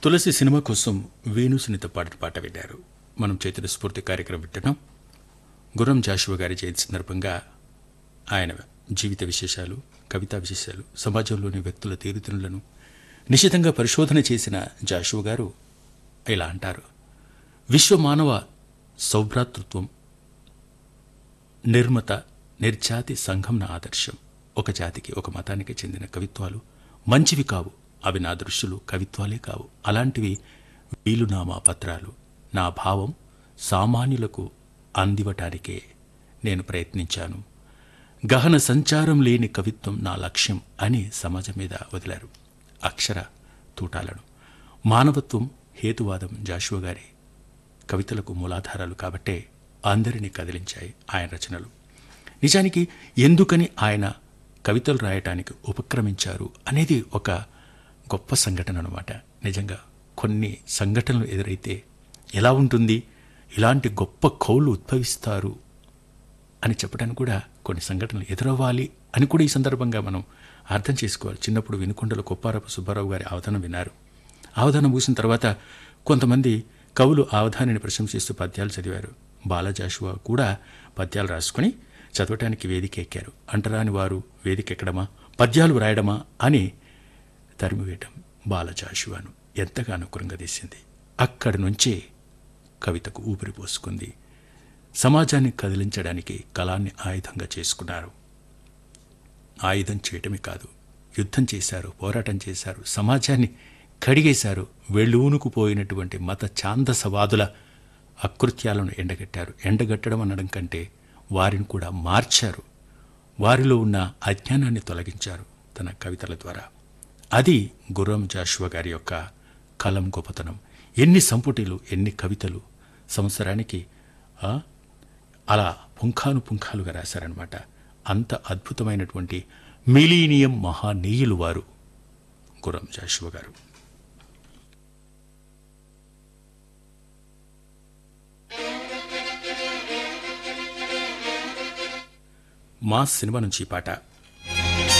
తులసి cinema కోసం వేణు సునీత పాడిన పాట విన్నారు మనం చైతన్య స్ఫూర్తి కార్యక్రమం వింటున్నాం గుర్రం జాషువా గారి జయంతి సందర్భంగా ఆయన జీవిత విశేషాలు కవితా విశేషాలు సమాజంలోని వ్యక్తుల తీరుతెన్నులను నిశితంగా పరిశోధన చేసిన జాషువా గారు ఇలా అంటారు విశ్వ మానవ సౌభ్రాతృత్వం నిర్మత నిర్జాతి సంఘం నా ఆదర్శం ఒక జాతికి ఒక మతానికి చెందిన కవిత్వాలు మంచివి కావు అవి నా దృష్టిలో కవిత్వాలే కావు అలాంటివి వీలునామా పత్రాలు నా భావం సామాన్యులకు అందివటానికే నేను ప్రయత్నించాను గహన సంచారం లేని కవిత్వం నా లక్ష్యం అని సమాజం మీద వదిలారు అక్షర తూటాలను మానవత్వం హేతువాదం జాషువా గారి కవితలకు మూలాధారాలు కాబట్టే అందరినీ కదిలించాయి ఆయన రచనలు నిజానికి ఎందుకని ఆయన కవితలు రాయటానికి ఉపక్రమించారు అనేది ఒక గొప్ప సంఘటన అనమాట నిజంగా కొన్ని సంఘటనలు ఎదురైతే ఎలా ఉంటుంది ఇలాంటి గొప్ప కవులు ఉద్భవిస్తారు అని చెప్పడానికి కూడా కొన్ని సంఘటనలు ఎదురవ్వాలి అని కూడా ఈ సందర్భంగా మనం అర్థం చేసుకోవాలి చిన్నప్పుడు వినుకొండలో కొప్పారపు సుబ్బారావు గారి అవధానం విన్నారు అవధానం ముగిసిన తర్వాత కొంతమంది కవులు అవధానిని ప్రశంసిస్తూ పద్యాలు చదివారు బాలజాషువా కూడా పద్యాలు రాసుకుని చదవటానికి వేదిక ఎక్కారు అంటరాని వారు వేదిక ఎక్కడమా పద్యాలు వ్రాయడమా అని తరిమివేయటం బాలజాషువాను ఎంతగానో కృంగదీసింది అక్కడి నుంచే కవితకు ఊపిరి పోసుకుంది సమాజాన్ని కదిలించడానికి కళాన్ని ఆయుధంగా చేసుకున్నారు ఆయుధం చేయటమే కాదు యుద్ధం చేశారు పోరాటం చేశారు సమాజాన్ని కడిగేశారు వెళ్ళూనుకుపోయినటువంటి మత ఛాందసవాదుల అకృత్యాలను ఎండగట్టారు ఎండగట్టడం అనడం కంటే వారిని కూడా మార్చారు వారిలో ఉన్న అజ్ఞానాన్ని తొలగించారు తన కవితల ద్వారా అది గుర్రం జాషువా గారి యొక్క కలం గొప్పతనం ఎన్ని సంపుటిలు ఎన్ని కవితలు సంవత్సరానికి ఆ, అలా పుంఖాను పుంఖాలుగా రాశారనమాట అంత అద్భుతమైనటువంటి మిలీనియం మహానీయులు వారు గుర్రం జాషువా గారు మా సినిమా నుంచి ఈ పాట